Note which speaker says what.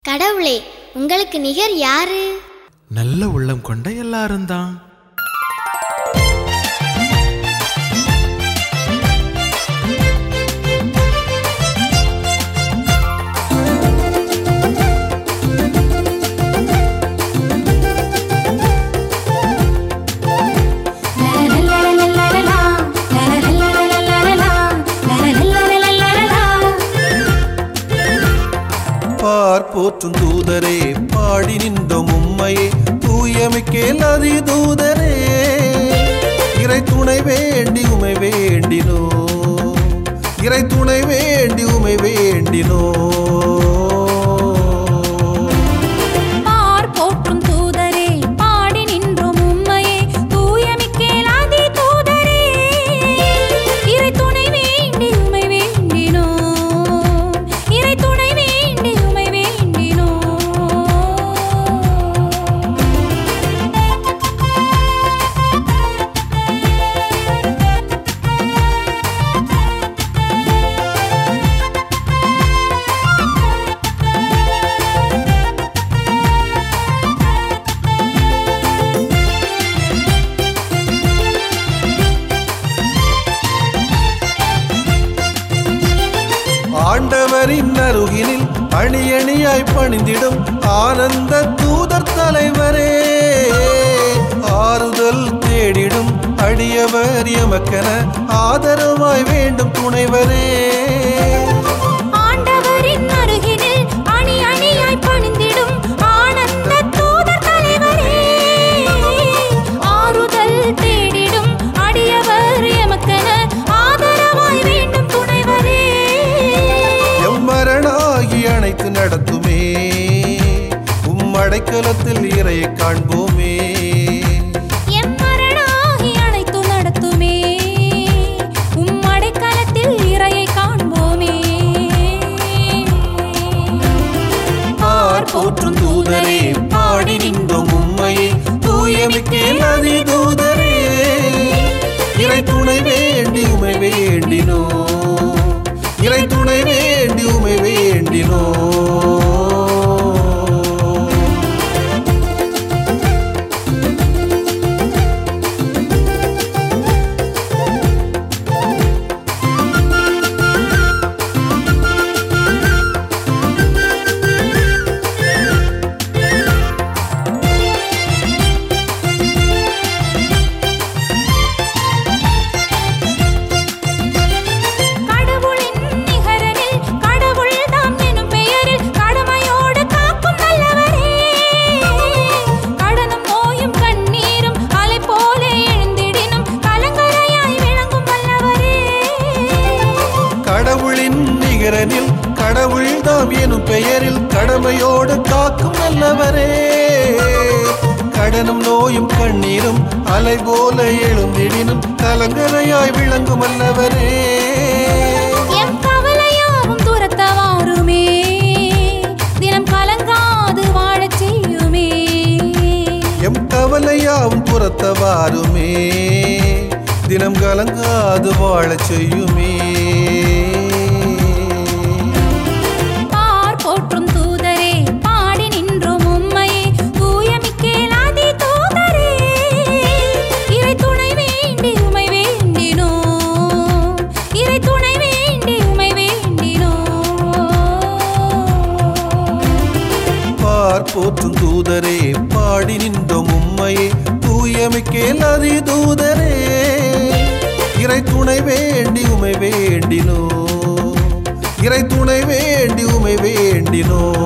Speaker 1: கடவுளே உங்களுக்கு நிகர் யாரு
Speaker 2: நல்ல உள்ளம் கொண்ட எல்லாரும் தான்
Speaker 3: பார் போற்றும் தூதரே பாடி நின்றோம் உம்மையே தூயமிக்கேல் அதி தூதரே இறை துணை வேண்டி உமை வேண்டினோ இறை துணை வேண்டி உமை வேண்டினோ
Speaker 4: பார் போற்றும் தூதரே பாடி நின்றோம் உம்மையே தூயமிக்கேலாதி தூதரே இறை துணை வேண்டி உமை வேண்டினோ இறை துணை வேண்டி உமை வேண்டினோ
Speaker 3: ஆண்டவரின் அருகினில் அணி அணியாய் பணிந்திடும் ஆனந்த தூதர் தலைவரே ஆறுதல் தேடிடும் அடியவர் எமக்கென ஆதரவாய் வேண்டும் துணைவரே
Speaker 4: ஆண்டவரின் அருகினில் அணி அணியாய் பணிந்திடும் ஆனந்த தூதர் தலைவரே ஆறுதல் தேடிடும் அடியவர் எமக்கென ஆதரவாய் வேண்டும் துணைவரே
Speaker 3: எம்மரணாகி அணைத்து நடத்துமே உம் அடைக்கலத்தில் இறையை காண்போமே
Speaker 4: எம்மரணாகி அனைத்து நடத்துமே உம் அடைக்கலத்தில் இறையை காண்போமே
Speaker 3: பார் போற்றும் தூதரே பாடி நின்றோம் உம்மையே தூயமிக்கேல் அதி தூதரே இறை துணை வேண்டி உமை வேண்டினோ இறை துணை வேண்டி உமை வேண்டினோ
Speaker 4: கடவுளின் நிகரனில் கடவுள் தாம் எனும் பெயரில் கடமையோடு காக்கும் நல்லவரே கடனும் நோயும் கண்ணீரும் அலை போல எழுந்திடினும் கலங்கரையாய் விளங்கும் வல்லவரே
Speaker 3: கடவுளின் நிகரனில் கடவுள் தாம் எனும் பெயரில் கடமையோடு காக்கும் நல்லவரே கடனும் நோயும் கண்ணீரும் அலை போல எழுந்திடினும் கலங்கரையாய் விளங்கும் அல்லவரே
Speaker 4: எம் கவலையாவும் துரத்த வாருமே தினம் கலங்காது வாழச் செய்யுமே
Speaker 3: எம் கவலையாவும் புறத்தவாருமே தினம் கலங்காது வாழச் செய்யுமே
Speaker 4: பார் போற்றும் தூதரே பாடி நின்றோம் உம்மையே தூயமிக்கேலாதி தூதரே இறை துணை வேண்டி உமை வேண்டினோ இறை துணை வேண்டி உமை வேண்டினோ
Speaker 3: பார் போற்றும் தூதரே பாடி நின்றோம் உம்மையே தூயமிக்கேல் அதி தூதரே இறை துணை வேண்டி உமை வேண்டினோ இறை துணை வேண்டி உமை வேண்டினோ